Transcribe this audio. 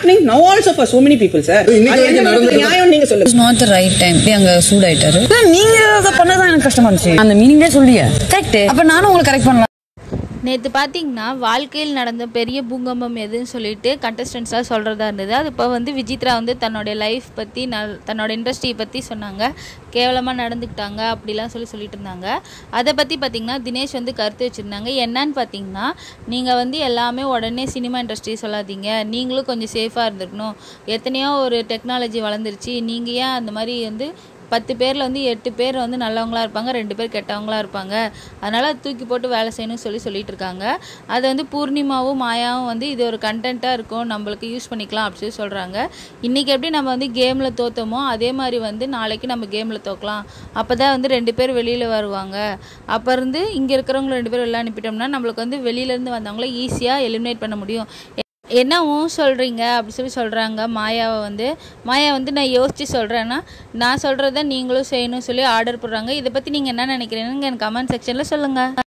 happening now also for so many people sir இன்னைக்கு அது எந்த வரைக்கும் விதத்துல நியாயம் நீங்க சொல்லுங்க it's not the right time அங்க சூடாயிட்டாரு நீங்க அதை பண்ணதான் எனக்கு கஷ்டமா இருந்துச்சு அந்த மீனிங்லே சொல்லிய கரெக்ட் அப்ப நானும் உங்களுக்கு கரெக்ட் பண்ணலாம் நேற்று பார்த்தீங்கன்னா வாழ்க்கையில் நடந்த பெரிய பூகம்பம் எதுன்னு சொல்லிட்டு கண்டஸ்டன்ஸாக சொல்கிறதா இருந்தது அது இப்போ வந்து விஜித்ரா வந்து தன்னுடைய லைஃப் பற்றி நல் தன்னோட இண்டஸ்ட்ரியை பற்றி சொன்னாங்க கேவலமாக நடந்துக்கிட்டாங்க அப்படிலாம் சொல்லி சொல்லிட்டு இருந்தாங்க அதை பற்றி பார்த்தீங்கன்னா தினேஷ் வந்து கருத்து வச்சுருந்தாங்க என்னன்னு பார்த்தீங்கன்னா நீங்கள் வந்து எல்லாமே உடனே சினிமா இண்டஸ்ட்ரி சொல்லாதீங்க நீங்களும் கொஞ்சம் சேஃபாக இருந்திருக்கணும் எத்தனையோ ஒரு டெக்னாலஜி வளர்ந்துருச்சு நீங்கள் ஏன் அந்த மாதிரி வந்து பத்து பேரில் வந்து எட்டு பேர் வந்து நல்லவங்களா இருப்பாங்க ரெண்டு பேர் கெட்டவங்களா இருப்பாங்க அதனால் அது தூக்கி போட்டு வேலை செய்யணும்னு சொல்லி சொல்லிட்டு இருக்காங்க அதை வந்து பூர்ணிமாவும் மாயாவும் வந்து இது ஒரு கண்டென்ட்டாக இருக்கும் நம்மளுக்கு யூஸ் பண்ணிக்கலாம் அப்படி சொல்லி சொல்கிறாங்க இன்றைக்கி எப்படி நம்ம வந்து கேமில் தோத்தோமோ அதே மாதிரி வந்து நாளைக்கு நம்ம கேமில் தோக்கலாம் அப்போ தான் வந்து ரெண்டு பேர் வெளியில் வருவாங்க அப்போ இருந்து இங்கே இருக்கிறவங்க ரெண்டு பேர் வெளில அனுப்பிட்டோம்னா நம்மளுக்கு வந்து வெளியிலேருந்து வந்தவங்கள ஈஸியாக எலிமினேட் பண்ண முடியும் என்னவும் சொல்கிறீங்க அப்படி சொல்லி சொல்கிறாங்க மாயாவை வந்து மாயா வந்து நான் யோசித்து சொல்கிறேன்னா நான் சொல்கிறத நீங்களும் செய்யணும் சொல்லி ஆர்டர் போடுறாங்க இதை பற்றி நீங்கள் என்ன நினைக்கிறீங்கன்னு எனக்கு கமெண்ட் செக்ஷனில் சொல்லுங்கள்